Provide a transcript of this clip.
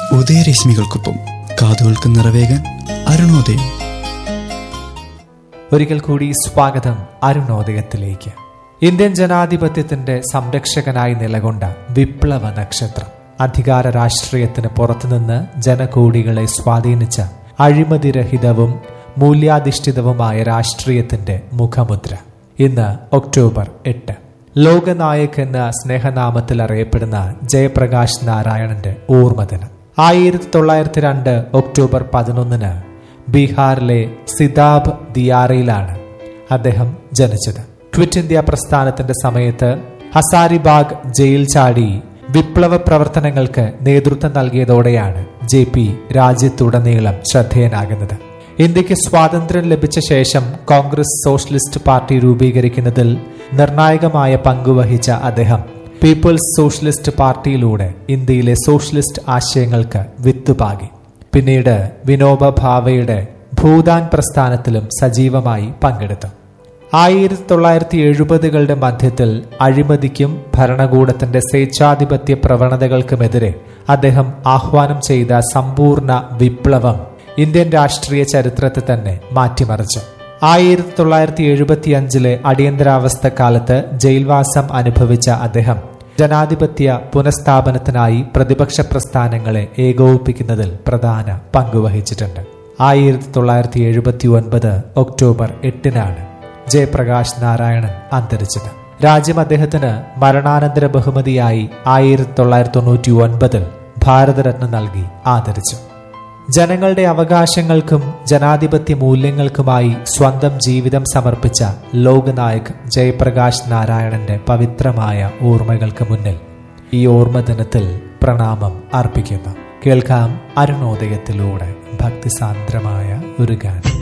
ഉദയരശ്മികൾക്കൊപ്പം കാതുകൾക്ക് നിറവേകാൻ അരുണോദയം ഒരിക്കൽ കൂടി സ്വാഗതം അരുണോദയത്തിലേക്ക് ഇന്ത്യൻ ജനാധിപത്യത്തിന്റെ സംരക്ഷകനായി നിലകൊണ്ട വിപ്ലവ നക്ഷത്രം അധികാര രാഷ്ട്രീയത്തിന് പുറത്തുനിന്ന് ജനകോടികളെ സ്വാധീനിച്ച അഴിമതിരഹിതവും മൂല്യാധിഷ്ഠിതവുമായ രാഷ്ട്രീയത്തിന്റെ മുഖമുദ്ര ഇന്ന് ഒക്ടോബർ എട്ട് ലോകനായക് എന്ന സ്നേഹനാമത്തിൽ അറിയപ്പെടുന്ന ജയപ്രകാശ് നാരായണന്റെ ഓർമ്മദിനം ആയിരത്തി തൊള്ളായിരത്തി രണ്ട് ഒക്ടോബർ പതിനൊന്നിന് ബീഹാറിലെ സിതാബ് ദിയാറയിലാണ് അദ്ദേഹം ജനിച്ചത് ക്വിറ്റ് ഇന്ത്യ പ്രസ്ഥാനത്തിന്റെ സമയത്ത് ഹസാരിബാഗ് ജയിൽ ചാടി വിപ്ലവ പ്രവർത്തനങ്ങൾക്ക് നേതൃത്വം നൽകിയതോടെയാണ് ജെ പി രാജ്യത്തുടനീളം ശ്രദ്ധേയനാകുന്നത് ഇന്ത്യക്ക് സ്വാതന്ത്ര്യം ലഭിച്ച ശേഷം കോൺഗ്രസ് സോഷ്യലിസ്റ്റ് പാർട്ടി രൂപീകരിക്കുന്നതിൽ നിർണായകമായ പങ്കുവഹിച്ച അദ്ദേഹം പീപ്പിൾസ് സോഷ്യലിസ്റ്റ് പാർട്ടിയിലൂടെ ഇന്ത്യയിലെ സോഷ്യലിസ്റ്റ് ആശയങ്ങൾക്ക് വിത്തുപാകി പിന്നീട് വിനോബ ഭാവയുടെ ഭൂതാൻ പ്രസ്ഥാനത്തിലും സജീവമായി പങ്കെടുത്തു ആയിരത്തി തൊള്ളായിരത്തി എഴുപതുകളുടെ മധ്യത്തിൽ അഴിമതിക്കും ഭരണകൂടത്തിന്റെ സ്വേച്ഛാധിപത്യ പ്രവണതകൾക്കുമെതിരെ അദ്ദേഹം ആഹ്വാനം ചെയ്ത സമ്പൂർണ്ണ വിപ്ലവം ഇന്ത്യൻ രാഷ്ട്രീയ ചരിത്രത്തെ തന്നെ മാറ്റിമറിച്ചു ആയിരത്തി തൊള്ളായിരത്തി എഴുപത്തിയഞ്ചിലെ അടിയന്തരാവസ്ഥ കാലത്ത് ജയിൽവാസം അനുഭവിച്ച അദ്ദേഹം ജനാധിപത്യ പുനഃസ്ഥാപനത്തിനായി പ്രതിപക്ഷ പ്രസ്ഥാനങ്ങളെ ഏകോപിപ്പിക്കുന്നതിൽ പ്രധാന പങ്കുവഹിച്ചിട്ടുണ്ട് ആയിരത്തി തൊള്ളായിരത്തി എഴുപത്തി ഒൻപത് ഒക്ടോബർ എട്ടിനാണ് ജയപ്രകാശ് നാരായണൻ അന്തരിച്ചത് രാജ്യം അദ്ദേഹത്തിന് മരണാനന്തര ബഹുമതിയായി ആയിരത്തി തൊള്ളായിരത്തി തൊണ്ണൂറ്റി ഒൻപതിൽ ഭാരതരത്ന നൽകി ആദരിച്ചു ജനങ്ങളുടെ അവകാശങ്ങൾക്കും ജനാധിപത്യ മൂല്യങ്ങൾക്കുമായി സ്വന്തം ജീവിതം സമർപ്പിച്ച ലോകനായക് ജയപ്രകാശ് നാരായണന്റെ പവിത്രമായ ഓർമ്മകൾക്ക് മുന്നിൽ ഈ ഓർമ്മ ദിനത്തിൽ പ്രണാമം അർപ്പിക്കുന്നു കേൾക്കാം അരുണോദയത്തിലൂടെ ഭക്തിസാന്ദ്രമായ ഒരു ഗാനം